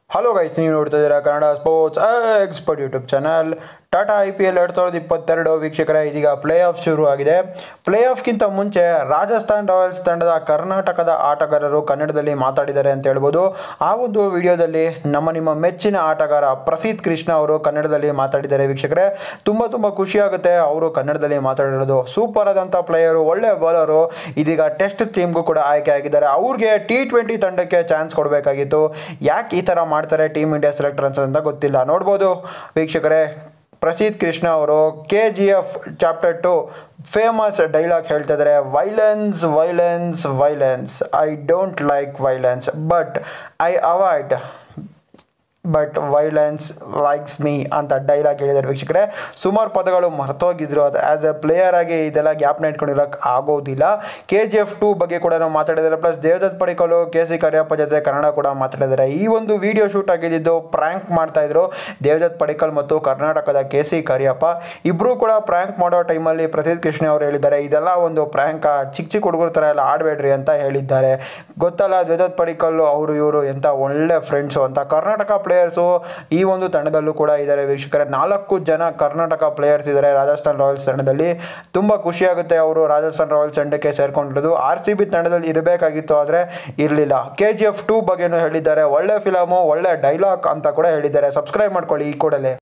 hello guys ನೀವು ನೋಡ್ತಾ ಇದ್ದೀರಾ Kannada sports expert YouTube channel Tata I P L ಎರಡು ಸಾವಿರದ ಇಪ್ಪತ್ತೆರಡು ವೀಕ್ಷಕರೇ ಇದೀಗ ಪ್ಲೇ ಆಫ್ ಶುರು ಆಗಿದೆ ಪ್ಲೇ ಆಫ್ಗಿಂತ ಮುಂಚೆ ರಾಜಸ್ಥಾನ್ ರಾಯಲ್ಸ್ ತಂಡದ ಕರ್ನಾಟಕದ ಆಟಗಾರರು ಕನ್ನಡದಲ್ಲಿ ಮಾತಾಡಿದ್ದಾರೆ ಅಂತ ಹೇಳ್ಬೋದು ಆ ಒಂದು ವಿಡಿಯೋದಲ್ಲಿ ನಮ್ಮ ನಿಮ್ಮ ಮೆಚ್ಚಿನ ಆಟಗಾರ ಪ್ರಸೀದ್ ಕೃಷ್ಣ ಅವರು ಕನ್ನಡದಲ್ಲಿ ಮಾತಾಡಿದ್ದಾರೆ ವೀಕ್ಷಕರೇ ತುಂಬ ತುಂಬ ಖುಷಿಯಾಗುತ್ತೆ ಅವರು ಕನ್ನಡದಲ್ಲಿ ಮಾತಾಡಿರೋದು ಸೂಪರ್ ಆದಂಥ ಪ್ಲೇಯರು ಒಳ್ಳೆ ಬಾಲರು ಇದೀಗ ಟೆಸ್ಟ್ ಟೀಮ್ಗೂ ಕೂಡ ಆಯ್ಕೆ ಆಗಿದ್ದಾರೆ ಅವ್ರಿಗೆ ಟಿ ಟ್ವೆಂಟಿ ತಂಡಕ್ಕೆ ಚಾನ್ಸ್ ಕೊಡಬೇಕಾಗಿತ್ತು ಯಾಕೆ ಈ ಥರ ಮಾಡ್ತಾರೆ ಟೀಮ್ ಇಂಡಿಯಾ ಸೆಲೆಕ್ಟರ್ಸ್ ಅಂತ ಗೊತ್ತಿಲ್ಲ ನೋಡ್ಬೋದು ವೀಕ್ಷಕರೇ ಪ್ರಸೀದ್ ಕೃಷ್ಣ ಅವರು K G F chapter two famous dialogue ಹೇಳ್ತಾ ಇದ್ದಾರೆ violence violence violence I don't like violence but I avoid but violence likes me ಅಂತ ಡೈಲಾಗ್ ಹೇಳಿದ್ದಾರೆ ವೀಕ್ಷಕರೇ ಸುಮಾರು ಪದಗಳು ಮರ್ತೋಗಿದ್ರು ಅದು ಆ್ಯಸ್ ಎ ಪ್ಲೇಯರ್ ಆಗಿ ಇದೆಲ್ಲ ಗ್ಯಾಪ್ನ ಇಟ್ಕೊಂಡಿರೋಕ್ಕೆ ಆಗೋದಿಲ್ಲ ಕೆ ಜಿ ಎಫ್ ಟು ಬಗ್ಗೆ ಕೂಡ ನಾವು ಮಾತಾಡಿದ್ದಾರೆ plus Devdutt Padikkal K C Kariappa ಜೊತೆ ಕನ್ನಡ ಕೂಡ ಮಾತಾಡಿದ್ದಾರೆ ಈ ಒಂದು ವಿಡಿಯೋ ಶೂಟ್ ಆಗಿದ್ದು ಪ್ರ್ಯಾಂಕ್ ಮಾಡ್ತಾ ಇದ್ರು ದೇವದತ್ ಪಡಿಕಲ್ ಮತ್ತು ಕರ್ನಾಟಕದ ಕೆ ಸಿ ಕರಿಯಪ್ಪ ಇಬ್ಬರು ಕೂಡ ಪ್ರ್ಯಾಂಕ್ ಮಾಡೋ ಟೈಮಲ್ಲಿ ಪ್ರಸೀದ್ ಕೃಷ್ಣ ಅವರು ಹೇಳಿದ್ದಾರೆ ಇದೆಲ್ಲ ಒಂದು ಪ್ರ್ಯಾಂಕ್ ಚಿಕ್ಕ ಚಿಕ್ಕ ಹುಡುಗರ ಥರ ಎಲ್ಲ ಆಡಬೇಡ್ರಿ ಅಂತ ಹೇಳಿದ್ದಾರೆ ಗೊತ್ತಲ್ಲ ದೇವದತ್ ಪಡಿಕಲ್ ಅವರು ಇವರು ಎಂಥ ಒಳ್ಳೆ ಫ್ರೆಂಡ್ಸು ಅಂತ ಕರ್ನಾಟಕ ಪ್ಲೇಯರ್ಸು ಈ ಒಂದು ತಂಡದಲ್ಲೂ ಕೂಡ ಇದ್ದಾರೆ ವೀಕ್ಷಕರೇ ನಾಲ್ಕು ಜನ ಕರ್ನಾಟಕ ಪ್ಲೇಯರ್ಸ್ ಇದ್ದಾರೆ ರಾಜಸ್ಥಾನ್ ರಾಯಲ್ಸ್ ತಂಡದಲ್ಲಿ ತುಂಬ ಖುಷಿಯಾಗುತ್ತೆ ಅವರು ರಾಜಸ್ಥಾನ್ ರಾಯಲ್ಸ್ ತಂಡಕ್ಕೆ ಸೇರ್ಕೊಂಡಿರೋದು ಆರ್ ಸಿ ಬಿ ತಂಡದಲ್ಲಿ ಇರಬೇಕಾಗಿತ್ತು ಆದರೆ ಇರಲಿಲ್ಲ ಕೆ ಜಿ ಎಫ್ ಟೂ ಬಗ್ಗೆನೂ ಹೇಳಿದ್ದಾರೆ ಒಳ್ಳೆ ಫಿಲಮು ಒಳ್ಳೆ ಡೈಲಾಗ್ ಅಂತ ಕೂಡ ಹೇಳಿದ್ದಾರೆ ಸಬ್ಸ್ಕ್ರೈಬ್ ಮಾಡ್ಕೊಳ್ಳಿ ಈ ಕೂಡಲೇ